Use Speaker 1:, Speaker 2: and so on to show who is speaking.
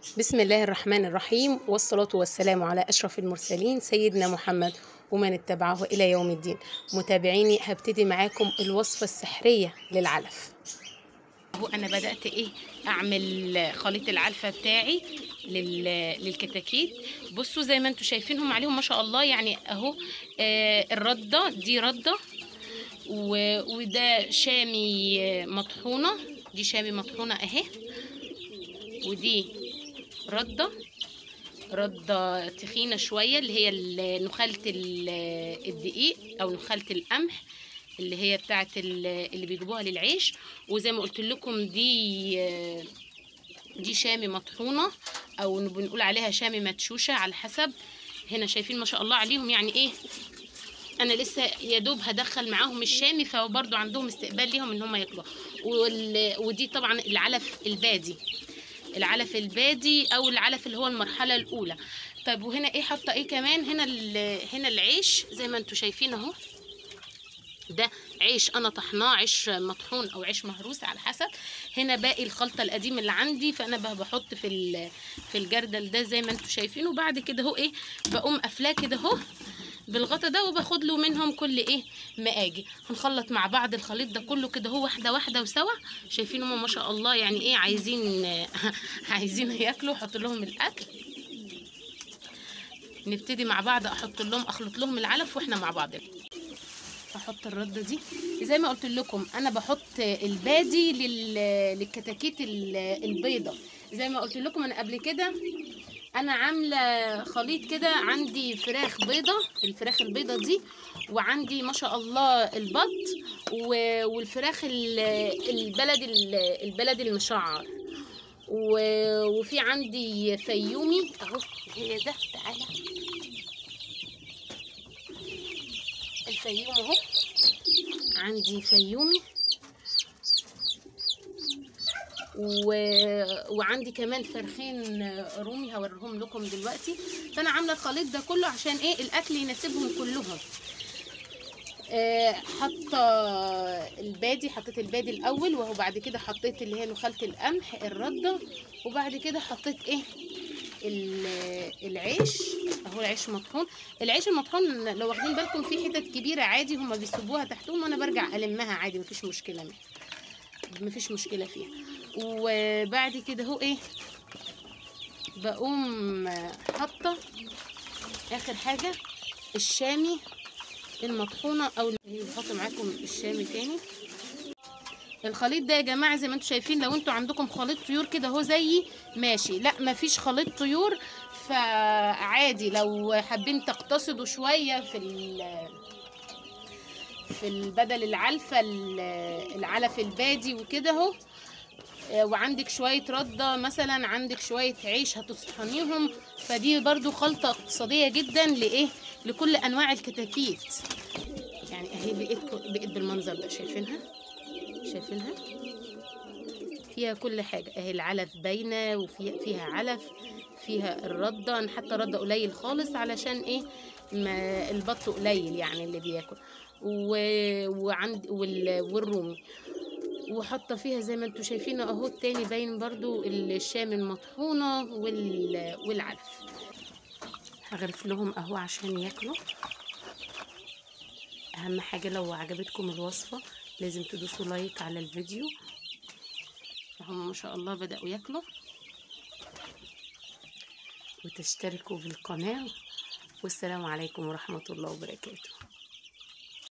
Speaker 1: بسم الله الرحمن الرحيم والصلاة والسلام على أشرف المرسلين سيدنا محمد ومن اتبعه إلى يوم الدين متابعيني هبتدي معاكم الوصفة السحرية للعلف
Speaker 2: اهو انا بدات ايه اعمل خليط العلفه بتاعي لل... للكتاكيت بصوا زي ما انتم شايفينهم عليهم ما شاء الله يعني اهو آه الرده دي رده و... وده شامي آه، مطحونه دي شامي مطحونه اهي ودي رده رده تخينه شويه اللي هي ال- نخاله ال- الدقيق او نخاله القمح اللي هي بتاعت ال- اللي بيجيبوها للعيش وزي ما قلت لكم دي دي شامي مطحونه او بنقول عليها شامي مدشوشه على حسب هنا شايفين ما شاء الله عليهم يعني ايه انا لسه يا دوب هدخل معاهم الشامي فبرضو عندهم استقبال ليهم ان هم ياكلوها وال- ودي طبعا العلف البادي العلف البادي او العلف اللي هو المرحله الاولى طيب وهنا ايه حاطه ايه كمان هنا ال- هنا العيش زي ما انتم شايفين اهو ده عيش انا طحناه عيش مطحون او عيش مهروس على حسب هنا باقي الخلطه القديمه اللي عندي فانا ب- بحط في ال- في الجردل ده زي ما انتم شايفين وبعد كده اهو ايه بقوم قافلاه كده اهو بالغطا ده وباخد له منهم كل ايه ما اجي هنخلط مع بعض الخليط ده كله كده هو واحده واحده وسوا شايفين هم ما شاء الله يعني ايه عايزين عايزين ياكلوا احط لهم الاكل نبتدي مع بعض احط لهم اخلط لهم العلف واحنا مع بعض احط الرده دي زي ما قلت لكم انا بحط البادي لل- للكتاكيت ال- البيضه زي ما قلت لكم انا قبل كده انا عامله خليط كده عندي فراخ بيضه الفراخ البيضه دي وعندي ما شاء الله البط و- والفراخ ال- البلد ال- البلد المشعر و- وفي عندي فيومي اهو هي ده تعالى الفيوم اهو عندي فيومي و... وعندي كمان فرخين رومي هوريهم لكم دلوقتي فانا عامله الخليط ده كله عشان ايه الاكل يناسبهم كلهم آه، حاطه البادي حطيت البادي الاول وهو بعد كده حطيت اللي هي نخاله القمح الرده وبعد كده حطيت ايه ال- العيش اهو العيش مطحون العيش المطحون لو واخدين بالكم في حتت كبيره عادي هما بيسيبوها تحتهم وانا برجع المها عادي مفيش مشكله منها مفيش مشكله فيها وبعد كده اهو ايه بقوم حاطه اخر حاجه الشامي المطحونه او بحط معاكم الشامي تاني الخليط ده يا جماعه زي ما انتم شايفين لو انتوا عندكم خليط طيور كده اهو زيي ماشي لا مفيش خليط طيور فعادي لو حابين تقتصدوا شويه في ال- في ال- بدل العلفه ال- العلف البادي وكده اهو آه، وعندك شويه رده مثلا عندك شويه عيش هتطحنيهم فدي برضو خلطه اقتصاديه جدا لايه لكل انواع الكتاكيت يعني اهي بقيت بقيت بالمنظر ده شايفينها شايفينها فيها كل حاجة اهي العلف باينة وفيها فيها علف فيها الردة انا حتى ردة قليل خالص علشان ايه ما البط قليل يعني اللي بياكل و... وعند وال... والرومي وحاطه فيها زي ما انتم شايفين اهو التاني باين برضو الشام المطحونة وال... والعلف هغرف لهم اهو عشان ياكلوا اهم حاجة لو عجبتكم الوصفة لازم تدوسوا لايك على الفيديو هم ما شاء الله بدأوا ياكلوا وتشتركوا في القناة والسلام عليكم ورحمة الله وبركاته